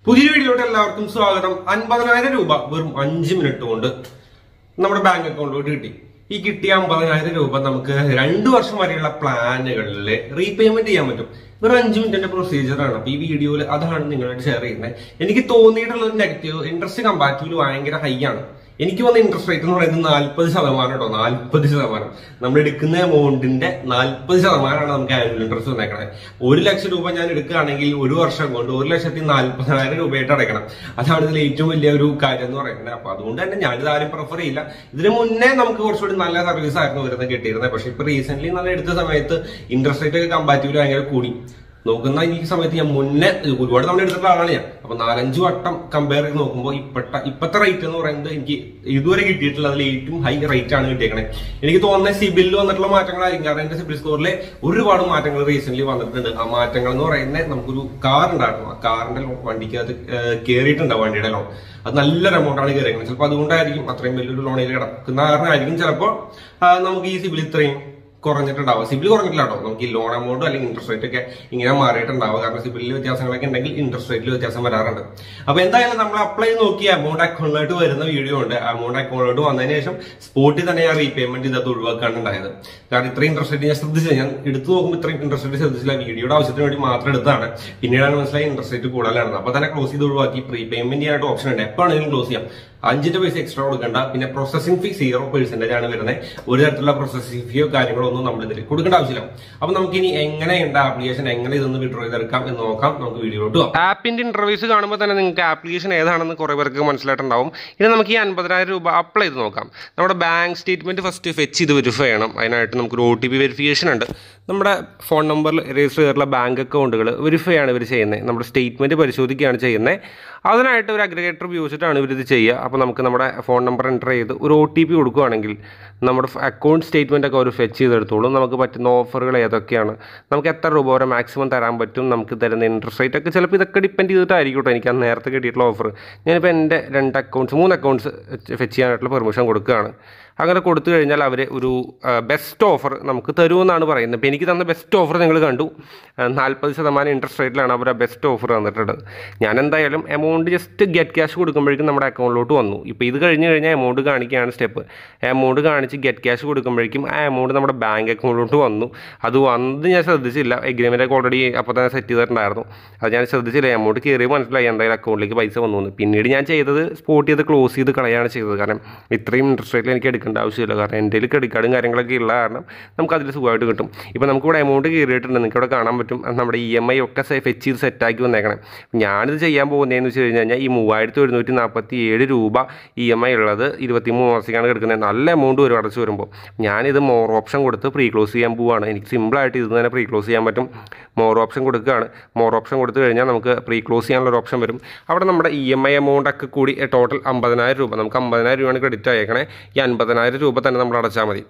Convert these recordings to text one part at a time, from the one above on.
പുതിയ വീഡിയോയിലോട്ട് എല്ലാവർക്കും സ്വാഗതം അൻപതിനായിരം രൂപ വെറും അഞ്ച് മിനിറ്റ് കൊണ്ട് നമ്മുടെ ബാങ്ക് അക്കൗണ്ടിലോട്ട് കിട്ടി ഈ കിട്ടിയ അമ്പതിനായിരം രൂപ നമുക്ക് രണ്ടു വർഷം വരെയുള്ള പ്ലാനുകളിൽ റീപേയ്മെന്റ് ചെയ്യാൻ പറ്റും വെറും അഞ്ച് മിനിറ്റിന്റെ പ്രൊസീജിയർ ആണ് അപ്പൊ ഈ വീഡിയോയിൽ അതാണ് നിങ്ങളോട് ഷെയർ ചെയ്യുന്നത് എനിക്ക് തോന്നിയിട്ടുള്ള ഒരു നെഗറ്റീവ് ഇൻട്രസ്റ്റ് കമ്പാരിറ്റീവ് ഭയങ്കര ഹൈ ആണ് എനിക്ക് വന്ന ഇൻട്രസ്റ്റ് റേറ്റ് എന്ന് പറയുന്നത് നാല്പത് ശതമാനം കേട്ടോ നാല്പത് ശതമാനം നമ്മൾ എടുക്കുന്ന എമൗണ്ടിന്റെ നാല്പത് ശതമാനമാണ് നമുക്ക് ആനുവൽ ഇൻട്രസ്റ്റ് വന്നേക്കണത് ഒരു ലക്ഷം രൂപ ഞാൻ എടുക്കുകയാണെങ്കിൽ ഒരു വർഷം കൊണ്ട് ഒരു ലക്ഷത്തി നാല്പതിനായിരം രൂപയായിട്ട് അടയ്ക്കണം അതാണ് ഇതിൽ ഏറ്റവും വലിയ ഒരു കാര്യം എന്ന് പറയുന്നത് അപ്പൊ അതുകൊണ്ട് തന്നെ ഞാനിത് ആരും പ്രിഫർ ചെയ്യില്ല ഇതിന് മുന്നേ നമുക്ക് കുറച്ചുകൂടി നല്ല സർവീസ് ആയിരുന്നു വരുന്നത് കിട്ടിയിരുന്നത് പക്ഷെ ഇപ്പൊ റീസെന്റ് നല്ല എടുത്ത സമയത്ത് ഇൻട്രസ്റ്റ് റേറ്റ് ഒക്കെ കമ്പാരിറ്റീവ്ലി ഭയങ്കര കൂടി നോക്കുന്ന ഈ സമയത്ത് ഞാൻ മുന്നേ ഒരുപാട് തവണ എടുത്തിട്ടുള്ള ആളാണ് ഞാൻ അപ്പൊ നാലഞ്ച് വട്ടം കമ്പയർ ചെയ്ത് നോക്കുമ്പോൾ ഇപ്പട്ട ഇപ്പത്തെ റേറ്റ് എന്ന് പറയുന്നത് എനിക്ക് ഇതുവരെ കിട്ടിയിട്ടുള്ള അതിൽ ഏറ്റവും ഹൈ റേറ്റ് ആണ് കിട്ടിയേക്കണേ എനിക്ക് തോന്നുന്നത് സിബിലിൽ വന്നിട്ടുള്ള മാറ്റങ്ങളായിരിക്കും കാരണം എന്റെ സിബിൽ സ്കോറിലെ ഒരുപാട് മാറ്റങ്ങൾ റീസെന്റ് വന്നിട്ടുണ്ട് ആ മാറ്റങ്ങൾ എന്ന് പറയുന്നത് നമുക്കൊരു കാർ ഉണ്ടായിരുന്നു ആ കാറിന്റെ വണ്ടിക്ക് അത് കയറിയിട്ടുണ്ടാവും വണ്ടിയുടെ ലോൺ അത് നല്ലൊരു എമൗണ്ട് ആണ് കയറിയത് ചിലപ്പോൾ അതുകൊണ്ടായിരിക്കും അത്രയും വലിയൊരു ലോണിൽ കിടക്കുന്ന കാരണമായിരിക്കും ചിലപ്പോൾ നമുക്ക് ഈ സിബിൽ ഇത്രയും കുറഞ്ഞിട്ടുണ്ടാവുക സിബിൽ കുറഞ്ഞിട്ടില്ല കേട്ടോ നമുക്ക് ഈ ലോൺ എമൗണ്ട് അല്ലെങ്കിൽ ഇൻട്രസ്റ്റ് റേറ്റ് ഒക്കെ ഇങ്ങനെ മാറിയിട്ടുണ്ടാവുക കാരണം സിബിലിൽ വ്യത്യാസങ്ങളൊക്കെ ഉണ്ടെങ്കിൽ ഇൻട്രസ്റ്റ് റേറ്റിൽ വ്യത്യാസം വരാറുണ്ട് അപ്പൊ എന്തായാലും നമ്മൾ അപ്ലൈ നോക്കി എമൗണ്ട് അക്കൗണ്ടിലോട്ട് വരുന്ന വീഡിയോ ഉണ്ട് എമൗണ്ട് അക്കൗണ്ടിലോട്ട് വന്നതിന് ശേഷം സ്പോട്ടിൽ തന്നെ ഞാൻ റീപേയ്മെന്റ് ചെയ്തത് ഒഴിവാക്കാണ് ഉണ്ടായത് കാരണം ഇത്രയും ഇൻട്രസ്റ്റ് റേറ്റ് ഞാൻ ശ്രദ്ധിച്ചില്ല ഞാൻ എടുത്തു നോക്കുമ്പോൾ ഇത്രയും ഇൻട്രസ്റ്റ് റേറ്റ് ശ്രദ്ധിച്ചില്ല വീഡിയോയുടെ ആവശ്യത്തിന് വേണ്ടി മാത്രം എടുത്താണ് പിന്നീടാണ് മനസ്സിലായി ഇൻട്രസ്റ്റ് റേറ്റ് കൂടുതലാണ് അപ്പൊ തന്നെ ക്ലോസ് ചെയ്ത് ഒഴിവാക്കി പ്രീ പേയ്മെന്റ് ചെയ്യാനായിട്ട് ഓപ്ഷൻ ഉണ്ട് എപ്പോഴാണെങ്കിലും ക്ലോസ് ചെയ്യാം അഞ്ചിന്റെ പൈസ എക്സ്ട്രാ കൊടുക്കണ്ട പിന്നെ പ്രോസസിംഗ് ഫീ സീറോ പെർസെന്റേജ് ആണ് വരുന്നത് ഒരു തരത്തിലുള്ള പ്രോസസിംഗ് ഫീയോ കാര്യങ്ങളോ ഒന്നും നമ്മൾ ഇതിൽ കൊടുക്കേണ്ട ആവശ്യമില്ല അപ്പൊ നമുക്ക് ഇനി എങ്ങനെയുണ്ട് ആപ്ലിക്കേഷൻ എങ്ങനെ ഇതൊന്ന് വിഡ്രോ ചെയ്തെടുക്കാം എന്ന് നോക്കാം നമുക്ക് വീഡിയോട്ട് പോകാം ആപ്പിന്റെ ഇന്റർവ്യൂസ് കാണുമ്പോൾ തന്നെ നിങ്ങൾക്ക് ആപ്ലിക്കേഷൻ ഏതാണെന്ന് കുറെ പേർക്ക് മനസ്സിലായിട്ടുണ്ടാവും ഇനി നമുക്ക് ഈ അൻപതിനായിരം രൂപ അപ്ലൈ ചെയ്ത് നോക്കാം നമ്മുടെ ബാങ്ക് സ്റ്റേറ്റ്മെന്റ് ഫസ്റ്റ് ഫെച്ച് ചെയ്ത് വെരിഫൈ ചെയ്യണം അതിനായിട്ട് നമുക്കൊരു ഒ ടി പി വെരിഫിക്കേഷൻ ഉണ്ട് നമ്മുടെ ഫോൺ നമ്പറിൽ രജിസ്റ്റർ ചെയ്തിട്ടുള്ള ബാങ്ക് അക്കൗണ്ടുകൾ വെരിഫൈ ആണ് ഇവർ ചെയ്യുന്നത് നമ്മുടെ സ്റ്റേറ്റ്മെന്റ് പരിശോധിക്കുകയാണ് ചെയ്യുന്നത് അതിനായിട്ട് ഒരു അഗ്രിഗേറ്റർ ഉപയോഗിച്ചിട്ടാണ് ഇവരിത് ചെയ്യുക അപ്പോൾ നമുക്ക് നമ്മുടെ ഫോൺ നമ്പർ എൻ്റർ ചെയ്ത് ഒരു ഒ ടി പി കൊടുക്കുകയാണെങ്കിൽ നമ്മുടെ അക്കൗണ്ട് സ്റ്റേറ്റ്മെൻ്റ് ഒക്കെ അവർ ഫെച്ച് ചെയ്തെടുത്തോളും നമുക്ക് പറ്റുന്ന ഓഫറുകൾ ഏതൊക്കെയാണ് നമുക്ക് എത്ര രൂപ വരെ മാക്സിമം തരാൻ പറ്റും നമുക്ക് തരുന്ന ഇൻട്രസ്റ്റ് റേറ്റ് ഒക്കെ ചിലപ്പോൾ ഇതൊക്കെ ഡിപ്പെൻഡ് ചെയ്തിട്ടായിരിക്കും കേട്ടോ എനിക്ക് അന്ന് നേരത്തെ കിട്ടിയിട്ടുള്ള ഓഫർ ഞാനിപ്പോൾ എൻ്റെ രണ്ട് അക്കൗണ്ട്സ് മൂന്ന് അക്കൗണ്ട്സ് ഫെച്ച് ചെയ്യാനായിട്ടുള്ള പെർമിഷൻ കൊടുക്കുകയാണ് അങ്ങനെ കൊടുത്തു കഴിഞ്ഞാൽ അവർ ഒരു ബെസ്റ്റ് ഓഫർ നമുക്ക് തരുമെന്നാണ് പറയുന്നത് ഇപ്പോൾ എനിക്ക് തന്ന ബെസ്റ്റ് ഓഫർ നിങ്ങൾ കണ്ടു നാൽപ്പത് ശതമാനം ഇൻട്രസ്റ്റ് റേറ്റിലാണ് അവർ ആ ബെസ്റ്റ് ഓഫർ തന്നിട്ടുള്ളത് ഞാൻ എന്തായാലും എമൗണ്ട് ജസ്റ്റ് ഗെറ്റ് ക്യാഷ് കൊടുക്കുമ്പോഴേക്കും നമ്മുടെ അക്കൗണ്ടിലോട്ട് വന്നു ഇപ്പോൾ ഇത് കഴിഞ്ഞ് കഴിഞ്ഞാൽ എമൗണ്ട് കാണിക്കുകയാണ് സ്റ്റെപ്പ് എമൗണ്ട് കാണിച്ച് ഗെറ്റ് ക്യാഷ് കൊടുക്കുമ്പോഴേക്കും ആ എമൗണ്ട് നമ്മുടെ ബാങ്ക് അക്കൗണ്ടിലോട്ട് വന്നു അത് വന്നത് ഞാൻ ശ്രദ്ധിച്ചില്ല എഗ്രിമെൻ്റ് ഒക്കെ ഓൾറെഡി അപ്പോൾ തന്നെ സെറ്റ് ചെയ്തിട്ടുണ്ടായിരുന്നു അത് ഞാൻ ശ്രദ്ധിച്ചില്ല എമൗണ്ട് കയറി മനസ്സിലായി എന്തായാലും അക്കൗണ്ടിലേക്ക് പൈസ വന്നു എന്ന് പിന്നീട് ഞാൻ ചെയ്തത് സ്പോട്ട് ചെയ്ത് ക്ലോസ് ചെയ്ത് കളയാണ് ചെയ്തത് കാരണം ഇത്രയും ഇൻട്രസ്റ്റ് റേറ്റിൽ എനിക്ക് എടുക്കേണ്ട ആവശ്യമില്ല കാരണം എൻ്റെ കയ്യിൽ ക്രെഡിറ്റ് കാർഡും കാര്യങ്ങളൊക്കെ ഉള്ള കാരണം നമുക്ക് അതിൽ സുഖമായിട്ട് കിട്ടും ഇപ്പോൾ നമുക്കിവിടെ എമൗണ്ട് കയറിയിട്ടുണ്ട് നിങ്ങൾക്ക് ഇവിടെ കാണാൻ പറ്റും അത് നമ്മുടെ ഇ എം ഐ ഒക്കെ ഫെച്ച് ചെയ്ത് സെറ്റാക്കി വന്നേക്കണം ഞാനിത് ചെയ്യാൻ പോകുന്നതെന്ന് വെച്ച് കഴിഞ്ഞ് കഴിഞ്ഞാൽ ഈ മൂവായിരത്തി ഒരുന്നൂറ്റി നാൽപ്പത്തി ഏഴ് രൂപ ഇ എം ഐ ഉള്ളത് ഇരുപത്തി മൂന്ന് മാസത്തേക്കാണ് കിടക്കുന്നത് നല്ല എമൗണ്ട് വരും അടച്ചു വരുമ്പോൾ ഞാനിത് മോർ ഓപ്ഷൻ കൊടുത്ത് പ്രീ ക്ലോസ് ചെയ്യാൻ പോവുകയാണ് എനിക്ക് സിമ്പിളായിട്ട് ഇത് തന്നെ പ്രീ ക്ലോസ് ചെയ്യാൻ പറ്റും മോർ ഓപ്ഷൻ കൊടുക്കുകയാണ് മോർ ഓപ്ഷൻ കൊടുത്തു കഴിഞ്ഞാൽ നമുക്ക് പ്രീ ക്ലോസ് ചെയ്യാനുള്ള ഒരു ഓപ്ഷൻ വരും അവിടെ നമ്മുടെ ഇ എം ഐ എമൗണ്ട് ഒക്കെ കൂടി ടോട്ടൽ അമ്പതിനായിരം രൂപ നമുക്ക് അമ്പതിനായിരം രൂപയാണ് ക്രെഡിറ്റ് ആയേക്കണേ ഈ അൻപതിനായിരം രൂപ തന്നെ നമ്മൾ അടച്ചാൽ മതി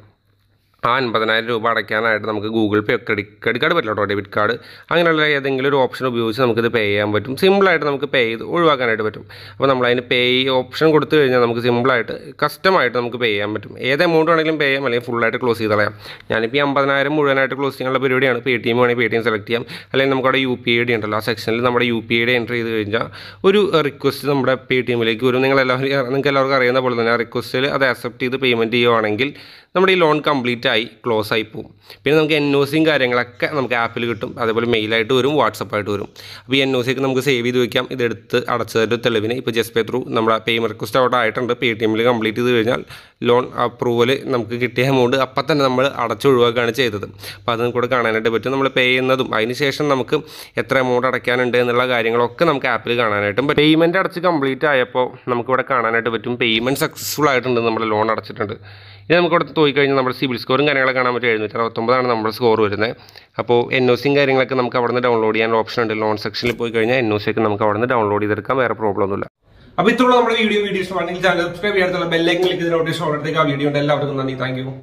ആ അൻപതിനായിരം രൂപ അടയ്ക്കാനായിട്ട് നമുക്ക് Google Pay credit credit card പറ്റില്ല കേട്ടോ ഡെബിറ്റ് കാർഡ് അങ്ങനെയുള്ള ഏതെങ്കിലും ഒരു ഓപ്ഷൻ ഉപയോഗിച്ച് നമുക്കിത് പേ ചെയ്യാൻ പറ്റും സിമ്പിളായിട്ട് നമുക്ക് പേ ചെയ്ത് ഒഴിവാക്കാനായിട്ട് പറ്റും അപ്പോൾ നമ്മൾ അതിന് പേ ഓപ്ഷൻ കൊടുത്തു കഴിഞ്ഞാൽ നമുക്ക് സിമ്പിളായിട്ട് കസ്റ്റമായിട്ട് നമുക്ക് പേ ചെയ്യാൻ പറ്റും ഏത് എമൗണ്ട് വേണമെങ്കിലും പേ ചെയ്യാം അല്ലെങ്കിൽ ഫുള്ളായിട്ട് ക്ലോസ് ചെയ്ത് കളയാം ഞാനിപ്പോൾ ഈ അമ്പതിനായിരം മുഴുവനായിട്ട് ക്ലോസ് ചെയ്യാനുള്ള പരിപാടിയാണ് പേ ടി എം വേണമെങ്കിൽ പേ ടി എം സെലക്ട് ചെയ്യാം അല്ലെങ്കിൽ നമുക്കവിടെ യു പി ഐ ഡി ഉണ്ടല്ലോ ആ സെക്ഷനിൽ നമ്മുടെ U P I D enter ചെയ്ത് കഴിഞ്ഞാൽ ഒരു റിക്വസ്റ്റ് നമ്മുടെ പേ ടി എമ്മിലേക്ക് വരും നിങ്ങളെല്ലാവരും നിങ്ങൾക്ക് എല്ലാവർക്കും അറിയുന്ന പോലെ തന്നെ ആ റിക്വസ്റ്റിൽ അത് അക്സെപ്റ്റ് ചെയ്ത് പേയ്മെൻറ്റ് ചെയ്യുവാണെങ്കിൽ നമ്മുടെ ഈ ലോൺ കംപ്ലീറ്റ് ആയി ക്ലോസ് ആയി പോകും പിന്നെ നമുക്ക് എൻ ഒ സിയും കാര്യങ്ങളൊക്കെ നമുക്ക് ആപ്പിൽ കിട്ടും അതേപോലെ മെയിലായിട്ട് വരും വാട്സപ്പായിട്ട് വരും അപ്പോൾ ഈ എൻ ഒ സിയൊക്കെ നമുക്ക് സേവ് ചെയ്ത് വെക്കാം ഇതെടുത്ത് അടച്ചതിൻ്റെ തെളിവിന് ഇപ്പോൾ ജസ്റ്റ് പേ ത്രൂ നമ്മുടെ പേയ്മെൻറ്റ് റിക്വസ്റ്റ് അവിടെ ആയിട്ടുണ്ട് പേ ടി എമ്മിൽ കംപ്ലീറ്റ് ചെയ്ത് കഴിഞ്ഞാൽ ലോൺ അപ്രൂവൽ നമുക്ക് കിട്ടിയ എമൗണ്ട് അപ്പം തന്നെ നമ്മൾ അടച്ചൊഴിവാക്കുകയാണ് ചെയ്തത് അപ്പോൾ അതും കൂടെ കാണാനായിട്ട് പറ്റും നമ്മൾ പേ ചെയ്യുന്നതും അതിന് ശേഷം നമുക്ക് എത്ര എമൗണ്ട് അടയ്ക്കാനുണ്ട് എന്നുള്ള കാര്യങ്ങളൊക്കെ നമുക്ക് ആപ്പിൽ കാണാനായിട്ടും പറ്റും പേയ്മെൻറ്റ് അടച്ച് കംപ്ലീറ്റ് ആയപ്പോൾ നമുക്കിവിടെ കാണാനായിട്ട് പറ്റും പേയ്മെൻറ്റ് സക്സസ്ഫുൾ ആയിട്ടുണ്ട് നമ്മുടെ ലോൺ അടച്ചിട്ടുണ്ട് ഇനി നമുക്കിവിടെ പോയി കഴിഞ്ഞാൽ നമ്മുടെ സിബിൽ സ്കോറും കാര്യങ്ങളൊക്കെ കാണാൻ പറ്റും എഴുന്നൂറ്റി അറുപത്തൊമ്പതാണ് നമ്മുടെ സ്കോർ വരുന്നത് അപ്പോൾ എൻ ഒ സിയും കാര്യങ്ങളൊക്കെ നമുക്ക് അവിടെ നിന്ന് ഡൗൺലോഡ് ചെയ്യാൻ ഓപ്ഷൻ ഉണ്ട് ലോൺ സെക്ഷനിൽ പോയി കഴിഞ്ഞാൽ എൻ ഒ സി ഒക്കെ നമുക്ക് അവിടെ നിന്ന് ഡൗൺലോഡ് ചെയ്തെടുക്കാം വേറെ പ്രോബ്ലം ഒന്നുമില്ല അപ്പോൾ ഇത്രയുള്ള നമ്മുടെ വീഡിയോ വീഡിയോ ഇഷ്ടമാണെങ്കിൽ ചാനൽ സബ്സ്ക്രൈബ് ചെയ്യാത്തുള്ള ബെല്ലൈക്കൻ ക്ലിക്ക് ചെയ്ത് നോട്ടീസ് ഓർഡർ ആ വീഡിയോ ഉണ്ട് എല്ലാവർക്കും നന്ദി താങ്ക്